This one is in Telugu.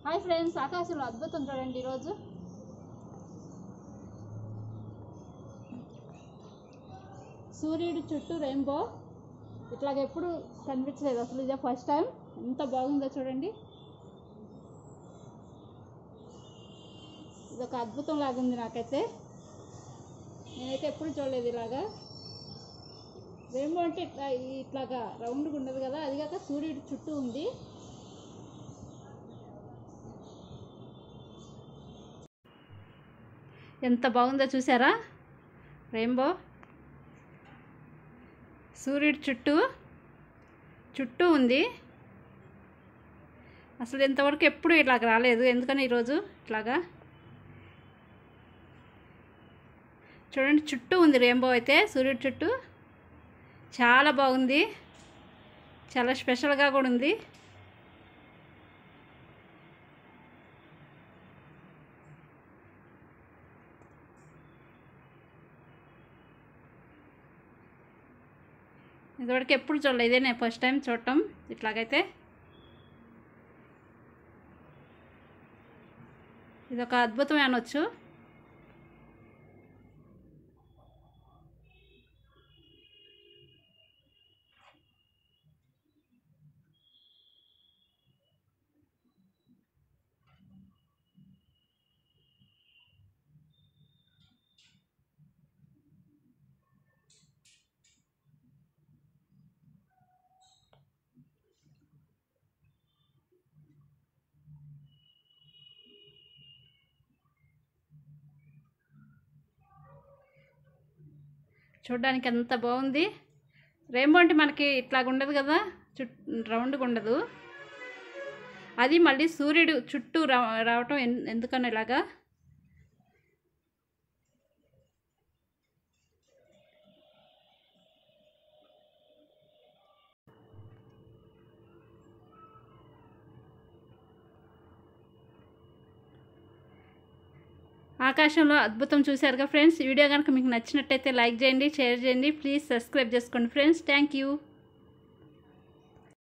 హాయ్ ఫ్రెండ్స్ ఆకాశంలో అద్భుతం చూడండి ఈరోజు సూర్యుడు చుట్టూ రెయిన్బో ఇట్లాగ ఎప్పుడు కనిపించలేదు అసలు ఇదే ఫస్ట్ టైం ఎంత బాగుందో చూడండి ఇది ఒక అద్భుతం లాగుంది నాకైతే నేనైతే ఎప్పుడు చూడలేదు ఇలాగా రెయిన్బో అంటే ఇట్లా ఇట్లాగా రౌండ్గా ఉండదు కదా అది కాక సూర్యుడు చుట్టూ ఉంది ఎంత బాగుందో చూసారా రెయిన్బో సూర్యుడు చుట్టూ చుట్టూ ఉంది అసలు ఇంతవరకు ఎప్పుడు ఇట్లాగ రాలేదు ఎందుకని ఈరోజు ఇట్లాగా చూడండి చుట్టూ ఉంది రెయిన్బో అయితే సూర్యుడు చుట్టూ చాలా బాగుంది చాలా స్పెషల్గా కూడా ఉంది ఇదివరకు ఎప్పుడు చూడలేదు ఇదే నేను ఫస్ట్ టైం చూడటం ఇట్లాగైతే ఇది ఒక అద్భుతమే అనొచ్చు చూడడానికి ఎంత బాగుంది రెయిన్బో అంటే మనకి ఇట్లాగ ఉండదు కదా చుట్ రౌండ్గా ఉండదు అది మళ్ళీ సూర్యుడు చుట్టూ రా రావటం ఎన్- ఎందుకని ఇలాగా ఆకాశంలో అద్భుతం చూశారుగా ఫ్రెండ్స్ ఈ వీడియో కనుక మీకు నచ్చినట్టయితే లైక్ చేయండి షేర్ చేయండి ప్లీజ్ సబ్స్క్రైబ్ చేసుకోండి ఫ్రెండ్స్ థ్యాంక్ యూ